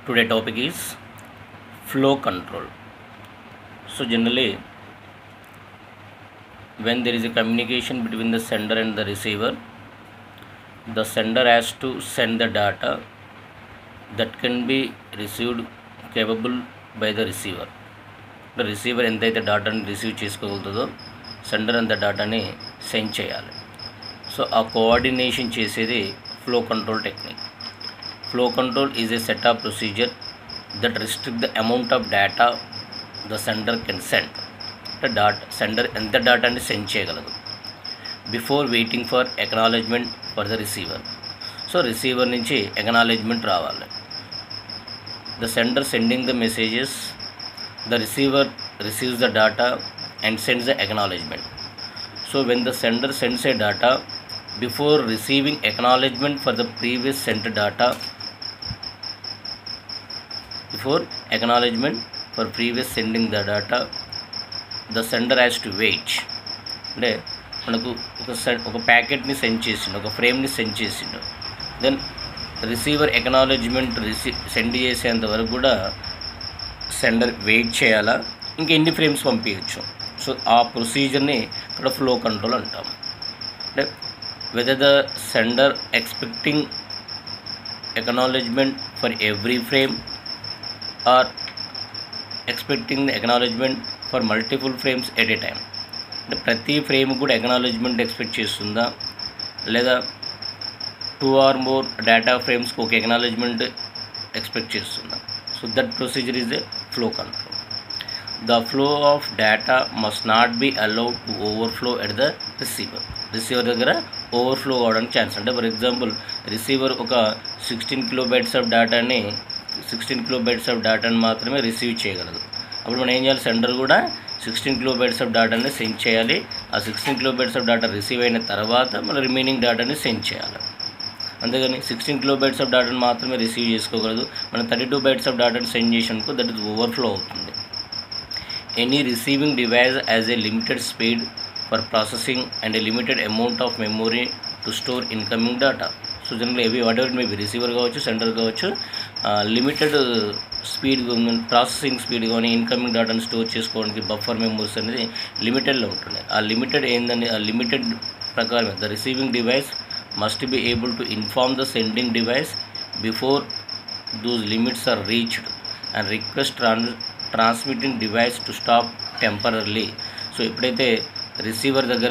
today topic is flow control so generally when there is a communication between the sender and the receiver the sender has to send the data that can be received capable by the receiver the receiver ఎంతైతే డాటాని receive చేసుకోగలుగుతుందో sender అంత డాటాని send చేయాలి so ఆ coordination చేసేది flow control technique flow control is a set of procedure that restrict the amount of data the sender can send అంటే డాట్ sender ఎంత డేటాని సెండ్ చేయగలదు before waiting for acknowledgement for the receiver so receiver నుంచి acknowledgement రావాలి the sender sending the messages the receiver receives the data and sends the acknowledgement so when the sender sends A data before receiving acknowledgement for the previous sent data before acknowledgement for previous sending the data the sender has to wait అంటే మనకు ఒక send ఒక ప్యాకెట్ని send చేసిండు ఒక ఫ్రేమ్ని send చేసిండు then receiver acknowledgement రిసీ సెండ్ చేసేంత వరకు కూడా సెండర్ వెయిట్ చేయాలా ఇంకా ఎన్ని ఫ్రేమ్స్ పంపించచ్చు సో ఆ ప్రొసీజర్ని ఇక్కడ ఫ్లో కంట్రోల్ అంటాం అంటే whether the sender expecting acknowledgement for every frame or expecting the acknowledgement for multiple frames at a time అంటే ప్రతి ఫ్రేమ్ కూడా ఎకనాలజ్మెంట్ ఎక్స్పెక్ట్ చేస్తుందా లేదా టూ ఆర్ మోర్ డేటా ఫ్రేమ్స్కి ఒక ఎకనాలజ్మెంట్ ఎక్స్పెక్ట్ చేస్తుందా so that procedure is a flow control the flow of data must not be allowed to overflow at the receiver receiver దగ్గర overflow అవడానికి chance అంటే for example receiver ఒక sixteen kilo bytes of డేటాని sixteen kilo bytes of డేటాని మాత్రమే receive చేయగలదు అప్పుడు మనం ఏం చేయాలి సెండర్ కూడా సిక్స్టీన్ కిలో బైట్స్ ఆఫ్ డేటాని సెండ్ చేయాలి ఆ sixteen kilo bytes of data receive అయిన తర్వాత మన రిమైనింగ్ డేటాని సెండ్ చేయాలి అంతేగాని సిక్స్టీన్ కిలో బైట్స్ ఆఫ్ డేటాను మాత్రమే రిసీవ్ చేసుకోగలదు మనం థర్టీ టూ బైట్స్ ఆఫ్ డేటాను సెండ్ చేసినప్పుడు దట్ ఇస్ ఓవర్ఫ్లో అవుతుంది any receiving device as a limited speed for processing and a limited amount of memory to store incoming data so general ఏవి whatever maybe receiver కావచ్చు sender కావచ్చు limited speed processing speed కానీ incoming డేటాను store చేసుకోవడానికి buffer memories అనేది లిమిటెడ్లో ఉంటుంది ఆ లిమిటెడ్ ఏందని ఆ లిమిటెడ్ ప్రకారం the receiving device must be able to inform the sending device before those limits are reached and request tran- transmitting device to stop temporarily so ఎప్పుడైతే రిసీవర్ దగ్గర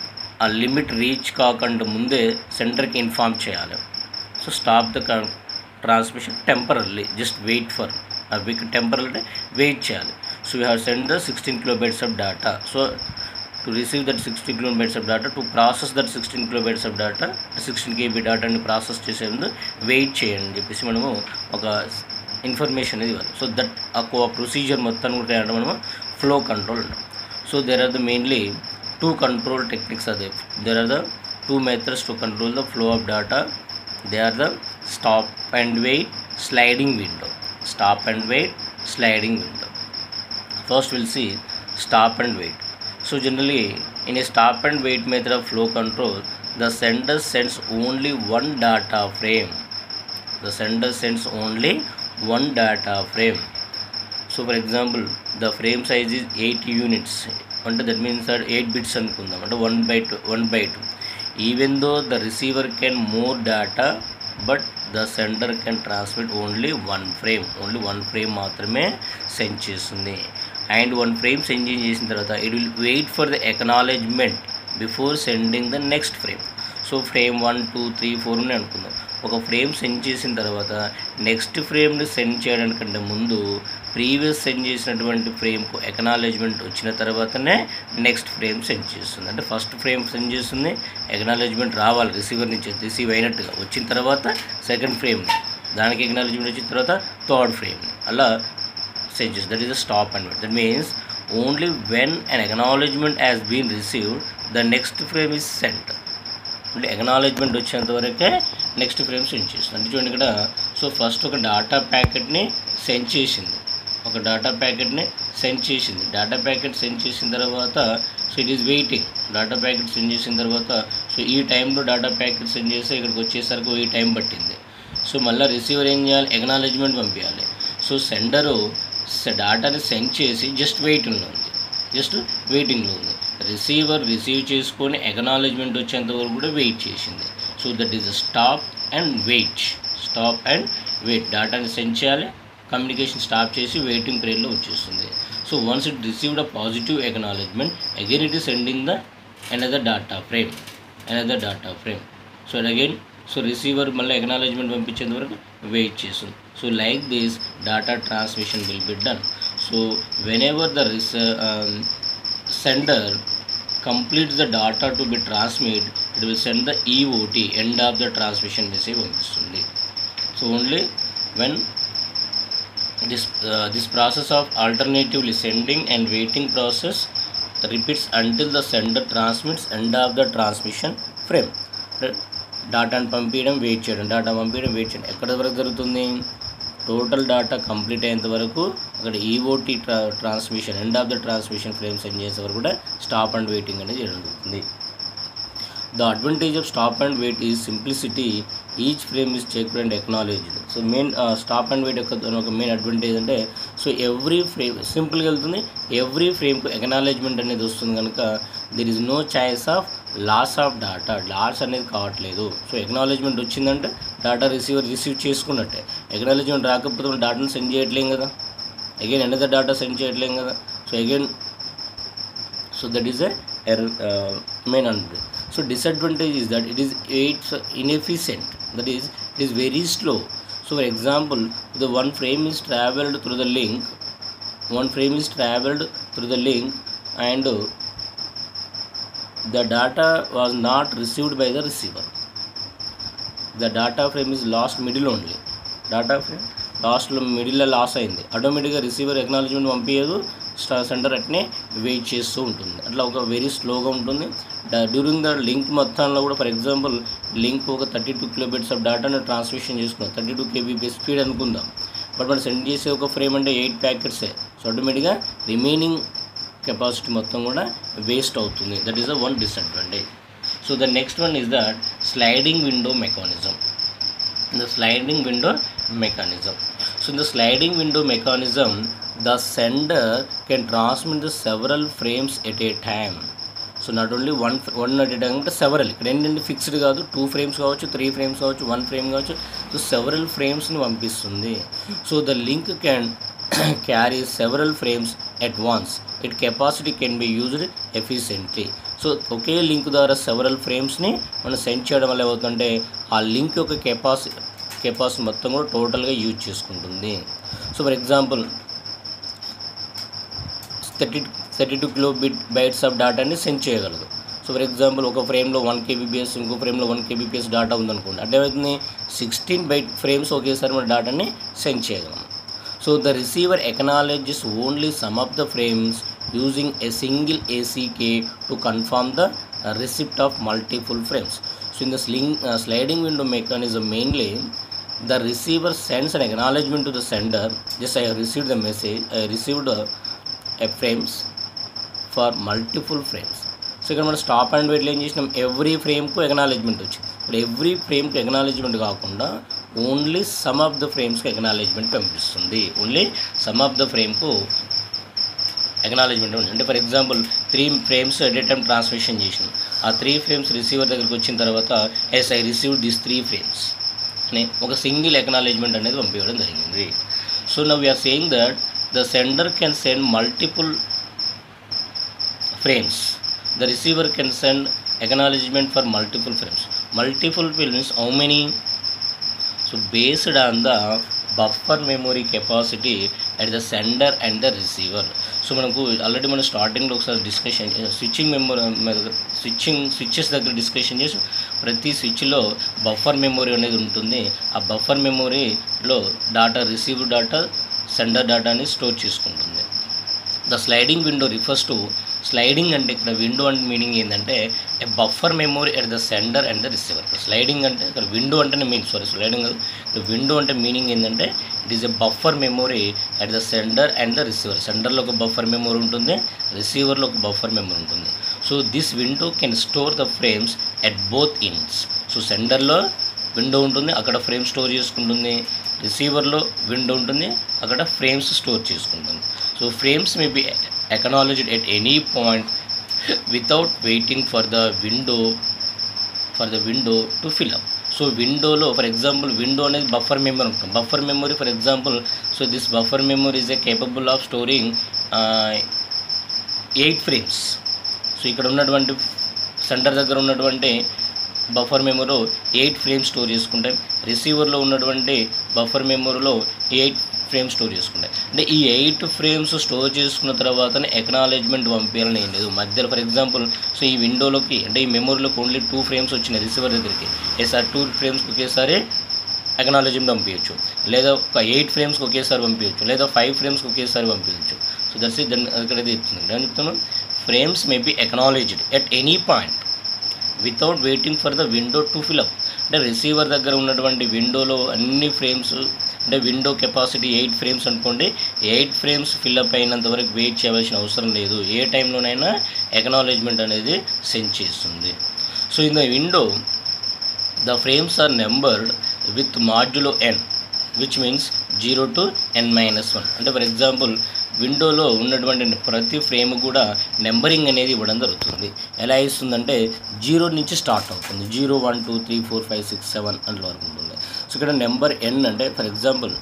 ఆ లిమిట్ రీచ్ కాకుండా ముందే సెంటర్కి ఇన్ఫామ్ చేయాలి so stop the transmission temporary just wait for ఆ week temporary అంటే wait చేయాలి so we have send the sixteen kilobytes of data so to receive that sixty kilometers of data to process that sixteen kilometers of data sixteen KB డేటాని process చేసేందుకు wait చేయండి అని చెప్పేసి మనము ఒక information అనేది ఇవ్వాలి సో దట్ ఆ ప్రొసీజర్ మొత్తాన్ని కూడా ఏంటంటే మనము ఫ్లో కంట్రోల్ అంటాం so there are the mainly two control techniques అదే there are the two methods to control the flow of data they are the stop and wait sliding window stop and wait sliding window first will see stop and wait So generally, in a stop and wait method of flow control, the sender sends only one data frame. The sender sends only one data frame. So for example, the frame size is 8 units. అంటే that means that eight bits అనుకుందాం అంటే one by two one by two even though the receiver can more data but the sender can transmit only one frame only one frame మాత్రమే send చేస్తుంది and one frame send చేసిన తర్వాత it will wait for the acknowledgement before sending the next frame so frame one two three four ఉన్నాయి అనుకుందాం ఒక frame send చేసిన తర్వాత next ఫ్రేమ్ని send చేయడానికంటే ముందు ప్రీవియస్ సెండ్ చేసినటువంటి ఫ్రేమ్కు ఎకనాలజ్మెంట్ వచ్చిన తర్వాతనే నెక్స్ట్ ఫ్రేమ్ సెండ్ చేస్తుంది అంటే ఫస్ట్ ఫ్రేమ్ సెండ్ చేస్తుంది ఎకనాలజ్మెంట్ రావాలి రిసీవర్ నుంచి రిసీవ్ అయినట్టుగా వచ్చిన తర్వాత సెకండ్ ఫ్రేమ్ దానికి ఎకనాలజ్మెంట్ వచ్చిన తర్వాత థర్డ్ ఫ్రేమ్ అలా సెండ్ చేస్తుంది that is the stop and that means only when an acknowledgement has been received the next frame is sent అంటే ఎకనాలజ్మెంట్ వచ్చేంత వరకే నెక్స్ట్ ఫ్రేమ్ సెండ్ చేస్తుంది అంటే చూడండి ఇక్కడ సో ఫస్ట్ ఒక డాటా ప్యాకెట్ని సెండ్ చేసింది ఒక డాటా ప్యాకెట్ని సెండ్ చేసింది డాటా ప్యాకెట్ సెండ్ చేసిన తర్వాత so it is waiting data packet send చేసిన తర్వాత సో ఈ టైంలో డాటా ప్యాకెట్ సెండ్ చేస్తే ఇక్కడికి వచ్చేసరికి ఈ టైం పట్టింది సో మళ్ళీ రిసీవర్ ఏం చేయాలి ఎగ్నాలజ్మెంట్ పంపించాలి సో సెండరు డాటాని సెండ్ చేసి జస్ట్ వెయిటింగ్లో ఉంది జస్ట్ వెయిటింగ్లో ఉంది రిసీవర్ రిసీవ్ చేసుకొని ఎగ్నాలజ్మెంట్ వచ్చేంత వరకు కూడా వెయిట్ చేసింది so that is stop and wait stop and wait డాటాని సెండ్ చేయాలి కమ్యూనికేషన్ స్టాప్ చేసి వెయిటింగ్ పీరియడ్లో వచ్చేస్తుంది so once it received a positive acknowledgement again it is sending the another data frame another data frame so again so receiver మళ్ళీ acknowledgement పంపించేంత వరకు wait చేస్తుంది so like this data transmission will be done so whenever the రిస్ sender completes the data to be transmitted it will send the EOT end of the transmission message పంపిస్తుంది so only when this uh, this process of alternatively sending and waiting process repeats until the sender transmits end of the transmission frame డాటాను పంపించడం wait చేయడం data పంపించడం wait చేయడం ఎక్కడ వరకు జరుగుతుంది total data complete అయ్యేంత వరకు అక్కడ ఈఓటీ ట్రా transmission end of the transmission frame send చేసే వరకు కూడా స్టాప్ అండ్ వెయిటింగ్ అనేది జరుగుతుంది the advantage of stop and wait is simplicity each frame is checked and acknowledged so main stop and wait యొక్క ఒక మెయిన్ అడ్వాంటేజ్ అంటే so every frame సింపుల్గా వెళ్తుంది ఎవ్రీ ఫ్రేమ్కు ఎక్నాలజ్మెంట్ అనేది వస్తుంది కనుక there is no choice of loss of data loss అనేది కావట్లేదు సో ఎక్నాలజ్మెంట్ వచ్చిందంటే డాటా రిసీవర్ రిసీవ్ చేసుకున్నట్టే ఎక్నాలజ్మెంట్ రాకపోతే మనం డాటాను సెండ్ చేయట్లేం కదా అగైన్ ఎనదర్ డాటా సెండ్ చేయట్లేం కదా so again so that is a error uh, main under so disadvantage is that it is it's inefficient that is it is very slow so for example the one frame is traveled through the link one frame is traveled through the link and uh, the data was not received by the receiver the data frame is lost middle only data frame లాస్ట్లో మిడిల్లో loss అయింది ఆటోమేటిక్గా receiver acknowledgement పంపించదు sender అట్నే wait చేస్తూ ఉంటుంది అట్లా ఒక వెరీ స్లోగా ఉంటుంది డ్యూరింగ్ ద లింక్ మొత్తంలో కూడా ఫర్ ఎగ్జాంపుల్ లింక్ ఒక థర్టీ టూ కిలోమీటర్స్ ఆఫ్ డాటాను ట్రాన్స్మిషన్ చేసుకున్నాం థర్టీ టూ కేబీపీఎస్ స్పీడ్ అనుకుందాం బట్ మనం సెండ్ చేసే ఒక ఫ్రేమ్ అంటే ఎయిట్ ప్యాకెట్సే సో ఆటోమేటిక్గా రిమైనింగ్ కెపాసిటీ మొత్తం కూడా వేస్ట్ అవుతుంది that is the one disadvantage so the next one is that sliding window mechanism the sliding window mechanism so in the sliding window mechanism the sender can transmit the several frames at a time so not only one one at time అంటే several ఇక్కడ ఏంటంటే fixed కాదు two frames కావచ్చు three frames కావచ్చు one frame కావచ్చు so several ఫ్రేమ్స్ని పంపిస్తుంది so the link can carry several frames at once it capacity can be used efficiently so ఒకే లింక్ ద్వారా సెవరల్ ఫ్రేమ్స్ని మనం సెండ్ చేయడం వల్ల ఏమవుతుందంటే ఆ లింక్ యొక్క కెపాసిటీ కెపాసిటీ మొత్తం కూడా టోటల్గా యూజ్ చేసుకుంటుంది so for example thirty thirty two kilo bit bytes of డాటాని సెండ్ చేయగలదు సో ఫర్ ఎగ్జాంపుల్ ఒక ఫ్రేమ్లో వన్ కేబీపీఎస్ ఇంకో ఫ్రేమ్లో వన్ కేబీపీఎస్ డాటా ఉందనుకోండి అంటే ఏమవుతుంది సిక్స్టీన్ బైట్ ఫ్రేమ్స్ ఒకేసారి మన డాటాని సెండ్ చేయగలం so the receiver acknowledges only some of the frames using a single ACK to confirm the receipt of multiple frames so in the sling sliding window mechanism mainly the receiver sends an acknowledgement to the sender just i have received the message i received a, a frames for multiple frames so ఇక్కడ మనం stop and వెయిట్లో ఏం చేసినాం every ఫ్రేమ్కు ఎగ్నాలజ్మెంట్ వచ్చింది ఇక్కడ every ఫ్రేమ్కి acknowledgement కాకుండా only some of the ఫ్రేమ్స్కి ఎగ్నాలజ్మెంట్ పంపిస్తుంది ఓన్లీ సమ్ ఆఫ్ ద ఫ్రేమ్కు ఎగ్నాలజ్మెంట్ ఉంది అంటే for example three frames at a time transmission చేసినాం ఆ త్రీ ఫ్రేమ్స్ రిసీవర్ దగ్గరికి వచ్చిన తర్వాత yes I receive this three frames అని ఒక సింగిల్ ఎక్నాలజ్మెంట్ అనేది పంపించడం జరిగింది so now we're saying that the sender can send multiple frames the receiver can send acknowledgement for multiple frames multiple means how many so based on the buffer memory capacity at the sender and the receiver so మనకు already మనం స్టార్టింగ్లో ఒకసారి discussion switching memory switching switches దగ్గర discussion చేసి ప్రతి స్విచ్లో buffer memory అనేది ఉంటుంది ఆ బఫర్ మెమొరీలో డాటా రిసీవ్ డాటా సెండర్ డాటాని స్టోర్ చేసుకుంటుంది the sliding window refers to sliding అంటే ఇక్కడ విండో అంటే మీనింగ్ ఏంటంటే a buffer memory at the sender and the receiver sliding అంటే ఇక్కడ విండో అంటేనే మీన్ సారీ స్లైడింగ్ కాదు విండో అంటే మీనింగ్ ఏంటంటే it is a buffer memory at the sender and the receiver సెండర్లో ఒక బఫర్ మెమొరీ ఉంటుంది రిసీవర్లో ఒక బఫర్ మెమొరీ ఉంటుంది so this window can store the frames at both ends so సెండర్లో విండో ఉంటుంది అక్కడ ఫ్రేమ్ స్టోర్ చేసుకుంటుంది రిసీవర్లో విండో ఉంటుంది అక్కడ ఫ్రేమ్స్ స్టోర్ చేసుకుంటుంది so frames may be acknowledged at any point without waiting for the window for the window to fill up so విండోలో for example window అనేది బఫర్ మెమరీ ఉంటుంది buffer memory for example so this buffer memory is a capable of storing eight frames so ఇక్కడ ఉన్నటువంటి centre దగ్గర ఉన్నటువంటి buffer మెమరీలో eight frames store చేసుకుంటాయి రిసీవర్లో ఉన్నటువంటి బఫర్ మెమరీలో ఎయిట్ ఫ్రేమ్స్ స్టోర్ చేసుకుంటాయి అంటే ఈ ఎయిట్ ఫ్రేమ్స్ స్టోర్ చేసుకున్న తర్వాతనే ఎకనాలజ్మెంట్ పంపించాలని ఏం లేదు మధ్యలో ఫర్ ఎగ్జాంపుల్ సో ఈ విండోలోకి అంటే ఈ మెమరీలోకి ఓన్లీ టూ ఫ్రేమ్స్ వచ్చినాయి రిసీవర్ దగ్గరికి ఏసారి టూ ఫ్రేమ్స్కి ఒకేసారి ఎకనాలజీని పంపించచ్చు లేదా ఒక ఎయిట్ ఫ్రేమ్స్కి ఒకేసారి పంపించచ్చు లేదా ఫైవ్ ఫ్రేమ్స్కి ఒకేసారి పంపించచ్చు సో దట్స్ ఇట్ దాన్ని అక్కడ చెప్తుంది దాని చెప్తున్నాను frames may be acknowledged at any point without waiting for the window to fill up అంటే రిసీవర్ దగ్గర ఉన్నటువంటి విండోలో అన్ని ఫ్రేమ్స్ అంటే విండో కెపాసిటీ ఎయిట్ ఫ్రేమ్స్ అనుకోండి ఎయిట్ ఫ్రేమ్స్ ఫిల్అప్ అయినంత వరకు వెయిట్ చేయవలసిన అవసరం లేదు ఏ టైంలోనైనా ఎకనాలజ్మెంట్ అనేది సెండ్ చేస్తుంది so in the window the frames are numbered with modulo N which means zero to N minus one అంటే ఫర్ ఎగ్జాంపుల్ విండోలో ఉన్నటువంటి ప్రతి ఫ్రేమ్ కూడా నెంబరింగ్ అనేది ఇవ్వడం జరుగుతుంది ఎలా ఇస్తుందంటే జీరో నుంచి స్టార్ట్ అవుతుంది zero one two three four five six seven అంత వరకు ఉంటుంది సో ఇక్కడ నెంబర్ ఎన్ అంటే for example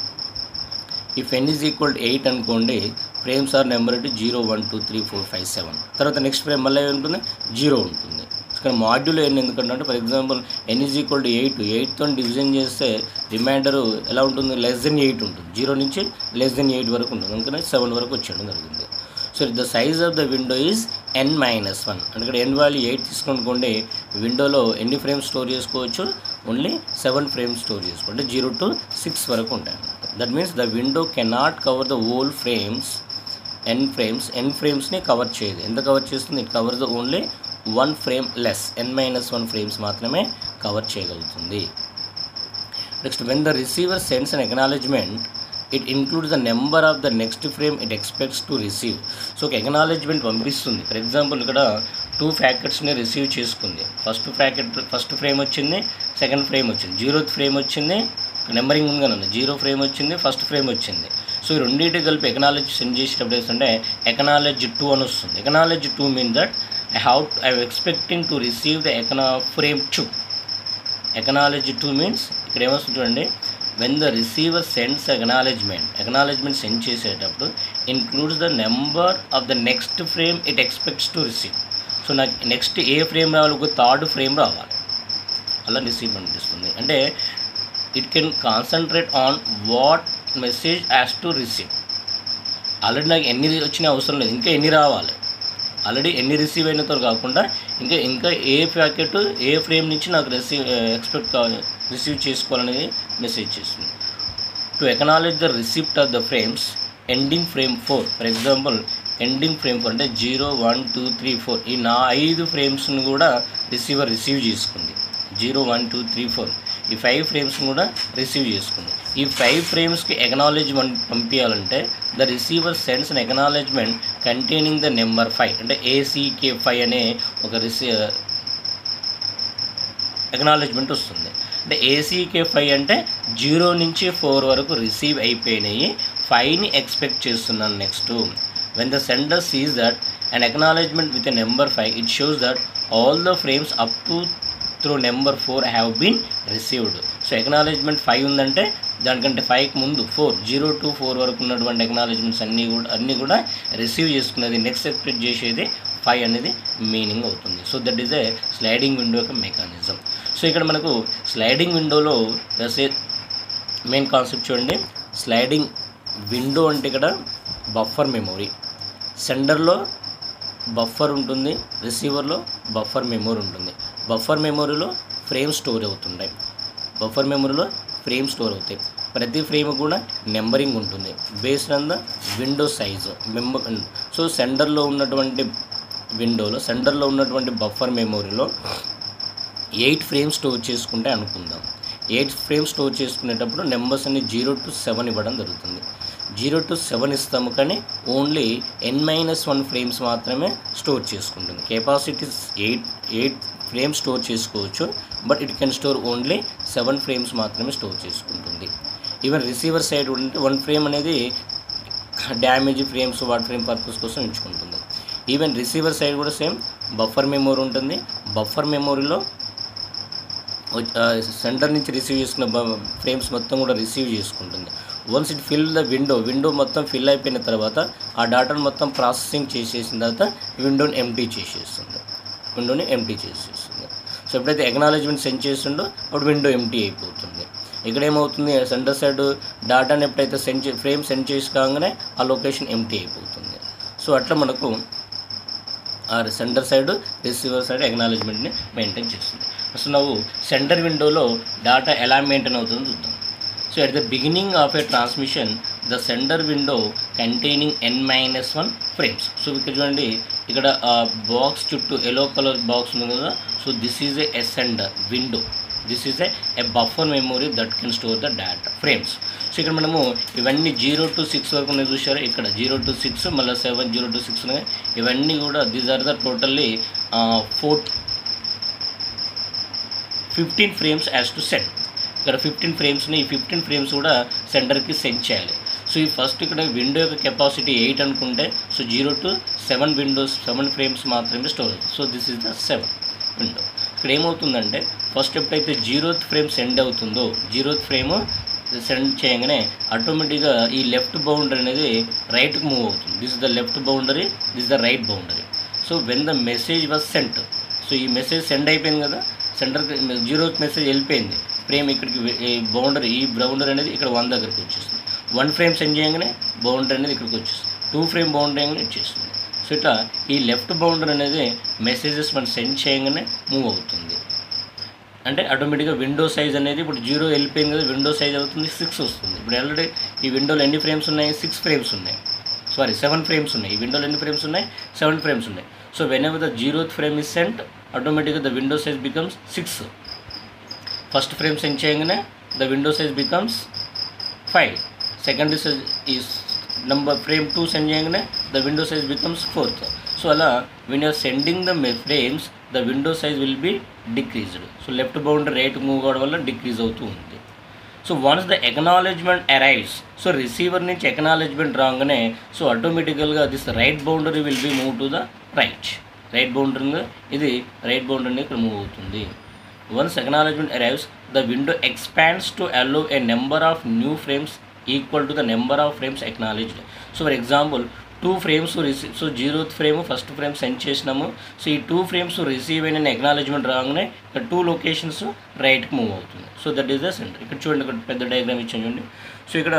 if N is equal to eight అనుకోండి ఫ్రేమ్స్ ఆర్ నెంబర్ అంటే zero one two three four five seven తర్వాత నెక్స్ట్ ఫ్రేమ్ మళ్ళీ ఏమి ఉంటుంది జీరో ఉంటుంది ఇక్కడ మాడ్యూల్ ఎన్ ఎందుకంటే for example N is equal to eight ఎయిట్తో డివిజన్ చేస్తే రిమైండర్ ఎలా ఉంటుంది లెస్ దెన్ ఎయిట్ ఉంటుంది జీరో నుంచి లెస్ దెన్ ఎయిట్ వరకు ఉంటుంది అందుకని సెవెన్ వరకు వచ్చేయడం జరిగింది so the size of the window is N minus one అంటే ఇక్కడ ఎన్ వాల్యూ ఎయిట్ తీసుకొనుకోండి విండోలో ఎన్ని ఫ్రేమ్స్ స్టోర్ చేసుకోవచ్చు ఓన్లీ సెవెన్ ఫ్రేమ్స్ స్టోర్ చేసుకోండి జీరో టు సిక్స్ వరకు ఉంటాయి that means the window cannot cover the whole frames N frames N ఫ్రేమ్స్ని కవర్ చేయదు ఎంత కవర్ చేస్తుంది it cover the only one frame less N minus one frames మాత్రమే cover చేయగలుగుతుంది next when the receiver sends an acknowledgement it includes the number of the next frame it expects to receive so ఒక acknowledgement పంపిస్తుంది for example ఇక్కడ two ప్యాకెట్స్ని receive చేసుకుంది first packet first frame వచ్చింది second frame వచ్చింది zeroth frame వచ్చింది numbering ఉంది కదా జీరో ఫ్రేమ్ వచ్చింది ఫస్ట్ ఫ్రేమ్ వచ్చింది సో ఈ రెండింటి కలిపి ఎకనాలజీ సెండ్ చేసేటప్పుడు ఏంటంటే ఎకనాలజీ టూ అని వస్తుంది acknowledge two mean that I how I expecting to receive the ఎకనా frame two acknowledge two means ఇక్కడ ఏమొస్తుంది చూడండి when the receiver sends acknowledgement acknowledgement send చేసేటప్పుడు includes the number of the next frame it expects to receive so నాకు next ఏ frame రావాలి ఒక third frame రావాలి అలా రిసీవ్ అనిపిస్తుంది అంటే it can concentrate on what message has to receive already నాకు ఎన్ని వచ్చినా అవసరం లేదు ఇంకా ఎన్ని రావాలి ఆల్రెడీ ఎన్ని రిసీవ్ అయినతో కాకుండా ఇంకా ఇంకా ఏ ప్యాకెట్ ఏ ఫ్రేమ్ నుంచి నాకు రిసీవ్ ఎక్స్పెక్ట్ రిసీవ్ చేసుకోవాలనేది మెసేజ్ చేస్తుంది to acknowledge the receipt of the frames ending frame four for example ending frame four అంటే zero one two three four ఈ నా ఐదు ఫ్రేమ్స్ని కూడా రిసీవర్ రిసీవ్ చేసుకుంది zero one two three four ఈ ఫైవ్ ఫ్రేమ్స్ని కూడా రిసీవ్ చేసుకుంది ఈ ఫైవ్ ఫ్రేమ్స్కి ఎకనాలజ్మెంట్ పంపించాలంటే the receiver sends an acknowledgement containing the number five అంటే ఏసీకే ఫైవ్ అనే ఒక రిసీ ఎకనాలజ్మెంట్ వస్తుంది అంటే ఏసీకే ఫైవ్ అంటే జీరో నుంచి ఫోర్ వరకు రిసీవ్ అయిపోయినాయి ఫైవ్ని ఎక్స్పెక్ట్ చేస్తున్నాను next when the sender sees that and acknowledgement with a number five it shows that all the frames up to through number four have been received so acknowledgement five ఉందంటే దానికంటే ఫైవ్కి ముందు four zero to four వరకు ఉన్నటువంటి ఎకనాలజ్మెంట్స్ అన్నీ కూడా అన్నీ కూడా రిసీవ్ చేసుకునేది నెక్స్ట్ ఎక్స్పెక్ట్ చేసేది ఫైవ్ అనేది మీనింగ్ అవుతుంది so that is a sliding window యొక్క మెకానిజం సో ఇక్కడ మనకు స్లైడింగ్ విండోలో వేసే మెయిన్ కాన్సెప్ట్ చూడండి స్లైడింగ్ విండో అంటే ఇక్కడ బఫర్ మెమొరీ సెండర్లో బఫర్ ఉంటుంది రిసీవర్లో బఫర్ మెమొరీ ఉంటుంది బఫర్ మెమొరీలో ఫ్రేమ్ స్టోర్ అవుతుంటాయి బఫర్ మెమొరీలో ఫ్రేమ్ స్టోర్ అవుతాయి ప్రతి ఫ్రేమ్ కూడా నెంబరింగ్ ఉంటుంది based on the window size number so సెండర్లో ఉన్నటువంటి విండోలో సెండర్లో ఉన్నటువంటి బఫర్ మెమొరీలో ఎయిట్ ఫ్రేమ్ స్టోర్ చేసుకుంటే అనుకుందాం ఎయిట్ ఫ్రేమ్ స్టోర్ చేసుకునేటప్పుడు నెంబర్స్ అన్ని జీరో టు సెవెన్ ఇవ్వడం జరుగుతుంది జీరో టు సెవెన్ ఇస్తాము కానీ only N minus one frames మాత్రమే స్టోర్ చేసుకుంటుంది capacity eight eight frame store చేసుకోవచ్చు but it can store only seven frames మాత్రమే స్టోర్ చేసుకుంటుంది ఈవెన్ రిసీవర్ సైడ్ ఉంటే వన్ ఫ్రేమ్ అనేది damage frames what frame purpose కోసం ఉంచుకుంటుంది ఈవెన్ రిసీవర్ సైడ్ కూడా సేమ్ బఫర్ మెమోరీ ఉంటుంది బఫర్ మెమోరీలో సెంటర్ నుంచి రిసీవ్ చేసుకున్న ఫ్రేమ్స్ మొత్తం కూడా రిసీవ్ చేసుకుంటుంది once it fill the window window మొత్తం ఫిల్ అయిపోయిన తర్వాత ఆ డాటాను మొత్తం ప్రాసెసింగ్ చేసేసిన తర్వాత విండోని ఎంటీ చేసేస్తుంది విండోని ఎంటీ చేసేస్తుంది సో ఎప్పుడైతే ఎక్నాలజ్మెంట్ సెండ్ చేస్తుండో అప్పుడు విండో ఎంటీ అయిపోతుంది ఇక్కడ ఏమవుతుంది సెంటర్ సైడ్ డాటాని ఎప్పుడైతే సెండ్ చే ఫ్రేమ్ సెండ్ చేసి కాగానే ఆ లొకేషన్ ఎంటీ అయిపోతుంది సో అట్లా మనకు ఆ సెంటర్ సైడ్ రిసీవర్ సైడ్ ఎక్నాలజ్మెంట్ని మెయింటైన్ చేస్తుంది అసలు నువ్వు సెంటర్ విండోలో డాటా ఎలా మెయింటైన్ అవుతుందో చూద్దాం so at the beginning of a transmission the sender window containing N minus one frames so ఇక్కడ చూడండి ఇక్కడ బాక్స్ చుట్టూ ఎల్లో కలర్ బాక్స్ ఉంది కదా so this is a sender window this is a buffer memory that can store the data frames so ఇక్కడ మనము ఇవన్నీ zero to six వరకు ఉన్నాయి చూసారు ఇక్కడ జీరో టు సిక్స్ మళ్ళీ సెవెన్ జీరో టు సిక్స్ ఉన్నాయి ఇవన్నీ కూడా these are the totally four fifteen frames has to send ఇక్కడ ఫిఫ్టీన్ ఫ్రేమ్స్ని ఈ ఫిఫ్టీన్ ఫ్రేమ్స్ కూడా సెంటర్కి సెండ్ చేయాలి సో ఈ ఫస్ట్ ఇక్కడ విండో యొక్క కెపాసిటీ ఎయిట్ అనుకుంటే so zero to seven windows seven frames మాత్రమే స్టోర్ అవుతుంది so this is the seven window ఇక్కడ ఏమవుతుందంటే ఫస్ట్ ఎప్పుడైతే జీరోత్ ఫ్రేమ్ సెండ్ అవుతుందో జీరోత్ ఫ్రేమ్ సెండ్ చేయగానే ఆటోమేటిక్గా ఈ లెఫ్ట్ బౌండరీ అనేది రైట్కి మూవ్ అవుతుంది this is the left boundary this is the right boundary so when the message was sent so ఈ మెసేజ్ సెండ్ అయిపోయింది కదా సెంటర్కి జీరో మెసేజ్ వెళ్ళిపోయింది ఫ్రేమ్ ఇక్కడికి బౌండరీ ఈ బౌండరీ అనేది ఇక్కడ వన్ దగ్గరికి వచ్చేస్తుంది వన్ ఫ్రేమ్ సెండ్ చేయగానే బౌండరీ అనేది ఇక్కడికి వచ్చేస్తుంది టూ ఫ్రేమ్ బౌండరీ అనేది వచ్చేస్తుంది సో ఇట్లా ఈ లెఫ్ట్ బౌండరీ అనేది మెసేజెస్ మనం సెండ్ చేయగానే మూవ్ అవుతుంది అంటే ఆటోమేటిక్గా విండో సైజ్ అనేది ఇప్పుడు జీరో వెళ్ళిపోయింది కదా విండో సైజ్ అవుతుంది సిక్స్ వస్తుంది ఇప్పుడు ఆల్రెడీ ఈ విండోలో ఎన్ని ఫ్రేమ్స్ ఉన్నాయి సిక్స్ ఫ్రేమ్స్ ఉన్నాయి సారీ సెవెన్ ఫ్రేమ్స్ ఉన్నాయి ఈ విండోలో ఎన్ని ఫ్రేమ్స్ ఉన్నాయి సెవెన్ ఫ్రేమ్స్ ఉన్నాయి so whenever the zeroth frame is sent ఆటోమేటిక్గా the window size becomes six first frame send చేయగానే the window size becomes five second size is number frame two send చేయగానే the window size becomes fourth so అలా when you're sending the frames the window size will be decreased so left boundary right move అవడం వల్ల decrease అవుతూ ఉంది so once the acknowledgement arrives so receiver నుంచి acknowledgement రాగానే so ఆటోమేటికల్గా this right boundary will be move to the right right boundary ఇది right boundary ఇక్కడ move అవుతుంది once acknowledgement arrives the window expands to allow a number of new frames equal to the number of frames acknowledged so for example two frames receive so zeroth frame first frame send చేసినాము so ఈ two frames receive అయిన acknowledgement రాగానే ఇక్కడ two locations రైట్కి move అవుతుంది so that is the center ఇక్కడ చూడండి ఇక్కడ పెద్ద డయాగ్రామ్ ఇచ్చాను చూడండి సో ఇక్కడ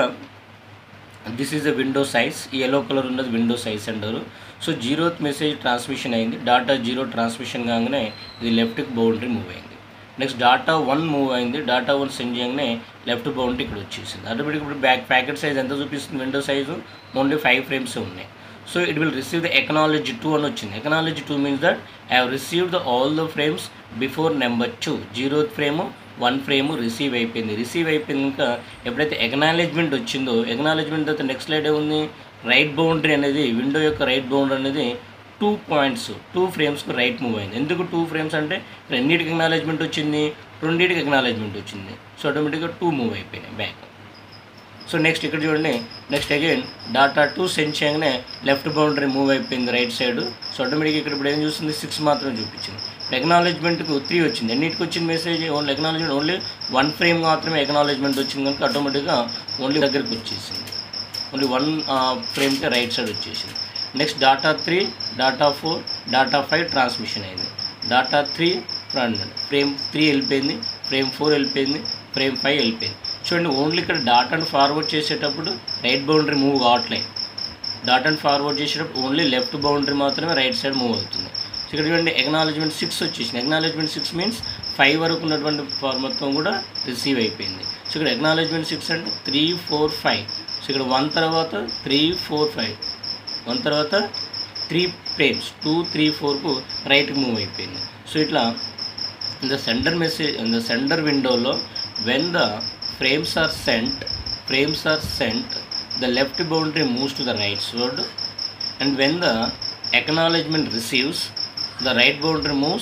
this is the window size ఈ ఎల్లో కలర్ ఉన్నది విండో సైజ్ అంటారు సో జీరోత్ మెసేజ్ ట్రాన్స్మిషన్ అయింది డాటా జీరో ట్రాన్స్మిషన్ కాగానే ఇది లెఫ్ట్కి బౌండరీ మూవ్ అయింది నెక్స్ట్ డాటా వన్ మూవ్ అయింది డాటా వన్ సెండ్ చేయగానే లెఫ్ట్ బౌండరీ ఇక్కడ వచ్చేసింది ఆటోమేటిక్ ఇప్పుడు బ్యాక్ ప్యాకెట్ సైజ్ ఎంత చూపిస్తుంది window size only five frames ఉన్నాయి so it will receive the acknowledge two అని వచ్చింది acknowledge two means that I have received the all the frames before number two zero frame one frame receive అయిపోయింది receive అయిపోయింది ఇంకా ఎప్పుడైతే acknowledgement వచ్చిందో acknowledgement తర్వాత next slide ఏముంది right boundary అనేది విండో యొక్క రైట్ బౌండరీ అనేది టూ పాయింట్స్ టూ ఫ్రేమ్స్కి రైట్ మూవ్ అయింది ఎందుకు టూ ఫ్రేమ్స్ అంటే రెండింటికి ఎక్నాలజ్మెంట్ వచ్చింది రెండింటికి ఎక్నాలజ్మెంట్ వచ్చింది సో ఆటోమేటిక్గా టూ మూవ్ అయిపోయినాయి బ్యాక్ సో నెక్స్ట్ ఇక్కడ చూడండి next again data two send చేయగానే లెఫ్ట్ బౌండరీ మూవ్ అయిపోయింది రైట్ సైడ్ సో ఆటోమేటిక్గా ఇక్కడ ఇప్పుడు ఏం చూస్తుంది సిక్స్ మాత్రం చూపించింది ఎక్నాలజ్మెంట్కి త్రీ వచ్చింది ఎన్నిటికి వచ్చింది message only acknowledgement only one frame మాత్రమే ఎక్నాలజ్మెంట్ వచ్చింది కనుక ఆటోమేటిక్గా ఓన్లీ దగ్గరికి వచ్చేసింది ఓన్లీ వన్ ఫ్రేమ్కి రైట్ సైడ్ వచ్చేసింది next data three data four data five transmission అయింది data three front frame three వెళ్ళిపోయింది ఫ్రేమ్ ఫోర్ వెళ్ళిపోయింది ఫ్రేమ్ ఫైవ్ వెళ్ళిపోయింది చూడండి ఓన్లీ ఇక్కడ డాటాను ఫార్వర్డ్ చేసేటప్పుడు రైట్ బౌండరీ మూవ్ కావట్లేదు డాటాను ఫార్వర్డ్ చేసేటప్పుడు ఓన్లీ లెఫ్ట్ బౌండరీ మాత్రమే రైట్ సైడ్ మూవ్ అవుతుంది సో ఇక్కడ చూడండి ఎక్నాలజ్మెంట్ సిక్స్ వచ్చేసింది ఎక్నాలజ్మెంట్ సిక్స్ మీన్స్ ఫైవ్ వరకు ఉన్నటువంటి ఫార్ మొత్తం కూడా రిసీవ్ అయిపోయింది సో ఇక్కడ ఎక్నాలజ్మెంట్ సిక్స్ అంటే త్రీ ఫోర్ ఫైవ్ సో ఇక్కడ వన్ తర్వాత త్రీ ఫోర్ ఫైవ్ వన్ తర్వాత త్రీ ఫ్రేమ్స్ టూ త్రీ ఫోర్కు రైట్కి మూవ్ అయిపోయింది సో ఇట్లా in the center message in the center విండోలో when the frames are sent frames are sent the left boundary moves to the right side and when the acknowledgement receives the right boundary moves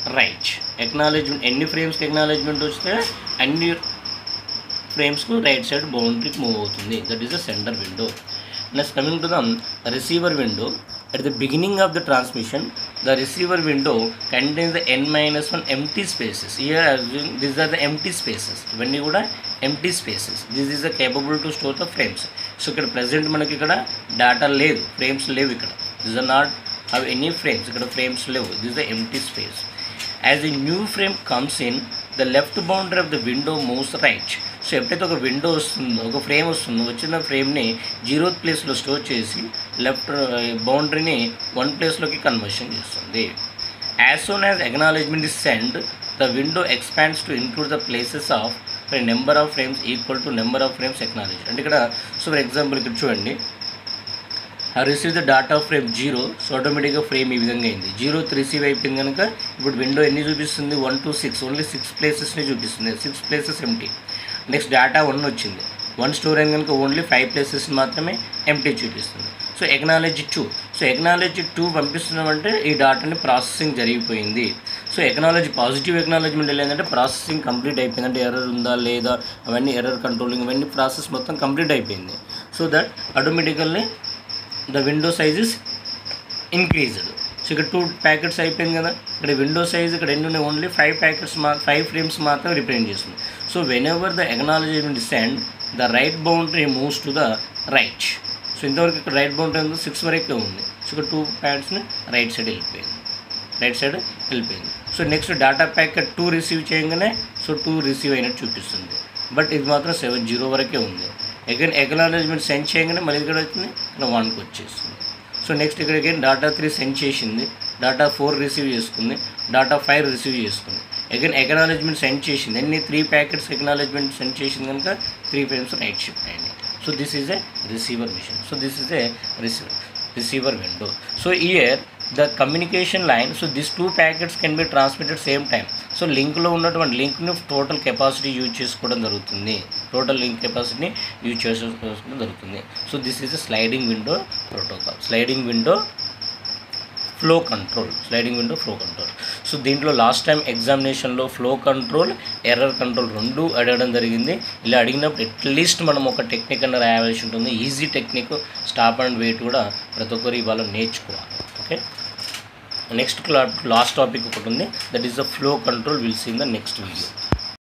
right acknowledgement ఎన్ని ఫ్రేమ్స్కి acknowledgement వస్తే అన్ని ఫ్రేమ్స్కు right side బౌండరీకి move అవుతుంది that is the center window next coming to the receiver window at the beginning of the transmission the receiver window contains the N minus one empty spaces here this are the empty spaces ఇవన్నీ కూడా empty spaces this is the capable to store the frames so ఇక్కడ present మనకి ఇక్కడ data లేదు frames లేవు ఇక్కడ this are not have any frames ఇక్కడ frames లేవు this the empty space as a new frame comes in the left boundary of the window moves right so ఎప్పుడైతే ఒక విండో వస్తుందో ఒక ఫ్రేమ్ వస్తుందో వచ్చిన ఫ్రేమ్ని జీరో ప్లేస్లో స్టోర్ చేసి లెఫ్ట్ బౌండరీని వన్ ప్లేస్లోకి కన్వర్షన్ చేస్తుంది as soon as acknowledgement is send the window expands to include the places of number of frames equal to number of frames acknowledge అంటే ఇక్కడ సో ఫర్ ఎగ్జాంపుల్ ఇక్కడ చూడండి ఆ receive the data frame zero so ఆటోమేటిక్గా frame ఈ విధంగా అయింది zero receive అయిపోయింది కనుక ఇప్పుడు విండో ఎన్ని చూపిస్తుంది one two six only six ప్లేసెస్ని చూపిస్తుంది six places empty next data one వచ్చింది వన్ స్టోర్ అయిన కనుక ఓన్లీ ఫైవ్ ప్లేసెస్ మాత్రమే ఎంటీ చూపిస్తుంది so acknowledge two so acknowledge two పంపిస్తున్నామంటే ఈ డాటాని ప్రాసెసింగ్ జరిగిపోయింది సో ఎకనాలజీ పాజిటివ్ ఎకనాలజీమెంట్ ఏంటంటే ప్రాసెసింగ్ కంప్లీట్ అయిపోయింది అంటే ఎర్రర్ ఉందా లేదా అవన్నీ ఎర్రర్ కంట్రోలింగ్ అవన్నీ ప్రాసెస్ మొత్తం కంప్లీట్ అయిపోయింది so that automatically the window size is increased so ఇక్కడ టూ ప్యాకెట్స్ అయిపోయింది కదా ఇక్కడ విండో సైజ్ ఇక్కడ ఎన్ని ఉన్నాయి ఓన్లీ ఫైవ్ ప్యాకెట్స్ మా ఫైవ్ ఫ్రేమ్స్ మాత్రం రిప్రజెంట్ చేస్తుంది so whenever the acknowledgement send the right boundary moves to the right so ఇంతవరకు ఇక్కడ రైట్ బౌండరీ ఉంది సిక్స్ వరకే ఉంది సో ఇక్కడ టూ ప్యాకెట్స్ని రైట్ సైడ్ వెళ్ళిపోయింది రైట్ సైడ్ వెళ్ళిపోయింది so next data packet two receive చేయగానే సో టూ రిసీవ్ అయినట్టు చూపిస్తుంది బట్ ఇది మాత్రం సెవెన్ జీరో వరకే ఉంది అగైన్ ఎకనాలజ్మెంట్ సెండ్ చేయగానే మళ్ళీ ఇక్కడ వచ్చింది ఇక్కడ వన్కి వచ్చేస్తుంది సో నెక్స్ట్ ఇక్కడ అగైన్ డాటా త్రీ సెండ్ చేసింది డాటా ఫోర్ రిసీవ్ చేసుకుంది డాటా ఫైవ్ రిసీవ్ చేసుకుంది అగైన్ ఎకనాలజ్మెంట్ సెండ్ చేసింది అన్ని త్రీ ప్యాకెట్స్ ఎకనాలజ్మెంట్ సెండ్ చేసింది కనుక త్రీ ఫ్రేమ్స్ రైట్ షిఫ్ట్ అయింది so this is a receiver mission so this is a receiver receiver window so here the communication line so this two packets can be transmitted same time so లింక్లో ఉన్నటువంటి లింక్ని total capacity use చేసుకోవడం జరుగుతుంది total link కెపాసిటీని use చేసుకోవడం జరుగుతుంది so this is a sliding window protocol sliding window flow control sliding window flow control so దీంట్లో last time ఎగ్జామినేషన్లో ఫ్లో కంట్రోల్ ఎర్రర్ కంట్రోల్ రెండు అడగడం జరిగింది ఇలా అడిగినప్పుడు అట్లీస్ట్ మనం ఒక టెక్నిక్ అన్న రాయాల్సి ఉంటుంది easy technique stop and wait కూడా ప్రతి ఒక్కరు ఇవాళ నేర్చుకోవాలి ఓకే నెక్స్ట్ లాస్ట్ టాపిక్ ఒకటి ఉంది that is the flow control will see in the next video